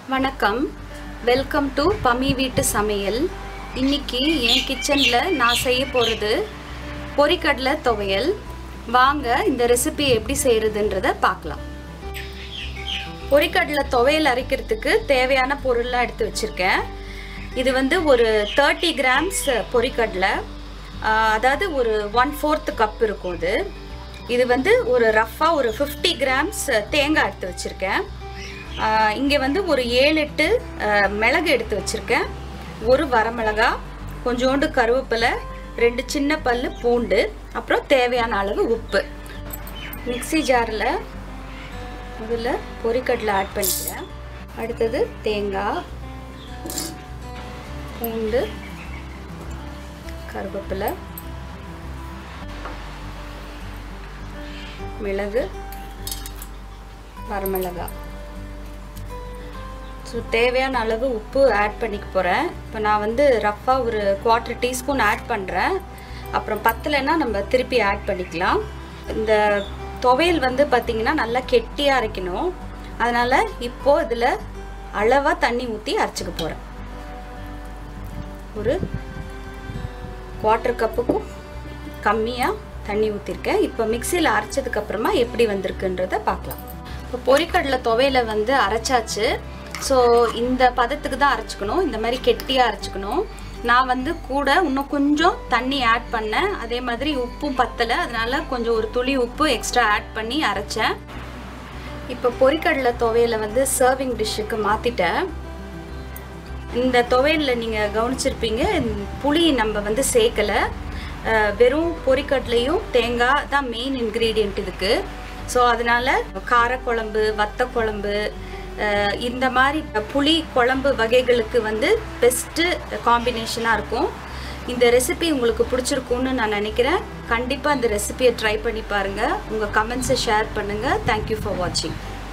வணக்கம் welcome to பமி வீட்டு சமையல் இன்னைக்கு என் கிச்சனில் நான் செய்ய போகிறது பொரிக்கடலை துவையல் வாங்க இந்த ரெசிபி எப்படி செய்கிறதுன்றத பார்க்கலாம் பொரிக்கடலை துவையல் அரைக்கிறதுக்கு தேவையான பொருள்லாம் எடுத்து வச்சுருக்கேன் இது வந்து ஒரு தேர்ட்டி கிராம்ஸ் பொரிக்கடலை ஆஹ், அதாவது ஒரு ஒன் ஃபோர்த் கப் இருக்கும் இது இது வந்து ஒரு ரஃப்பாக ஒரு ஃபிஃப்டி கிராம்ஸ் தேங்காய் எடுத்து வச்சுருக்கேன் இங்கே வந்து ஒரு ஏழு எட்டு ஆஹ், மிளகு எடுத்து வச்சுருக்கேன் ஒரு வரமிளகா கொஞ்சோண்டு கருவேப்பிலை ரெண்டு சின்ன பல்லு பூண்டு அப்புறம் தேவையான அளவு உப்பு மிக்ஸி ஜாரில் முதல்ல பொரிக்கடலை ஆட் பண்ணிக்கிறேன் அடுத்தது தேங்காய் பூண்டு கருவேப்பிலை மிளகு வரமிளகாய் ஸோ தேவையான அளவு உப்பு ஆட் பண்ணிக்க போகிறேன் இப்போ நான் வந்து ரஃப்பாக ஒரு குவார்ட்டர் டீஸ்பூன் ஆட் பண்ணுறேன் அப்புறம் பத்தலைன்னா நம்ம திருப்பி ஆட் பண்ணிக்கலாம் இந்த துவையல் வந்து பார்த்திங்கன்னா நல்லா கெட்டியாக அரைக்கணும் அதனால் இப்போது இதில் அளவாக தண்ணி ஊற்றி அரைச்சிக்க போகிறேன் ஒரு குவார்ட்டர் கப்புக்கும் கம்மியாக தண்ணி ஊற்றிருக்கேன் இப்போ மிக்சியில் அரைச்சதுக்கப்புறமா எப்படி வந்திருக்குன்றத பார்க்கலாம் இப்போ பொரிக்கடலை துவையில வந்து அரைச்சாச்சு ஸோ இந்த பதத்துக்கு தான் அரைச்சிக்கணும் இந்த மாதிரி கெட்டியாக அரைச்சிக்கணும் நான் வந்து கூட இன்னும் கொஞ்சம் தண்ணி ஆட் பண்ணேன் அதே மாதிரி உப்பும் பத்தலை அதனால கொஞ்சம் ஒரு துளி உப்பு எக்ஸ்ட்ரா ஆட் பண்ணி அரைச்சேன் இப்போ பொரிக்கடலை துவையில வந்து சர்விங் டிஷ்ஷுக்கு மாற்றிட்டேன் இந்த துவையலில் நீங்கள் கவனிச்சிருப்பீங்க இந்த புளி நம்ம வந்து சேர்க்கலை அஹ் வெறும் பொரிக்கடலையும் தேங்காய் தான் மெயின் இன்க்ரீடியண்ட் இதுக்கு ஸோ அதனால் காரக்குழம்பு வத்த குழம்பு அஹ் இந்த மாதிரி புளி குழம்பு வகைகளுக்கு வந்து பெஸ்ட்டு காம்பினேஷனாக இருக்கும் இந்த ரெசிபி உங்களுக்கு பிடிச்சிருக்கும்னு நான் நினைக்கிறேன் கண்டிப்பாக இந்த ரெசிபியை ட்ரை பண்ணி பாருங்கள் உங்கள் கமெண்ட்ஸை ஷேர் பண்ணுங்கள் தேங்க்யூ ஃபார் வாட்சிங்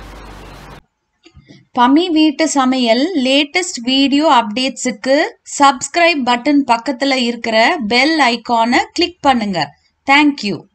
பமி வீட்டு சமையல் லேட்டஸ்ட் வீடியோ அப்டேட்ஸுக்கு சப்ஸ்கிரைப் பட்டன் பக்கத்துல இருக்கிற பெல் ஐகானை கிளிக் பண்ணுங்க தேங்க்யூ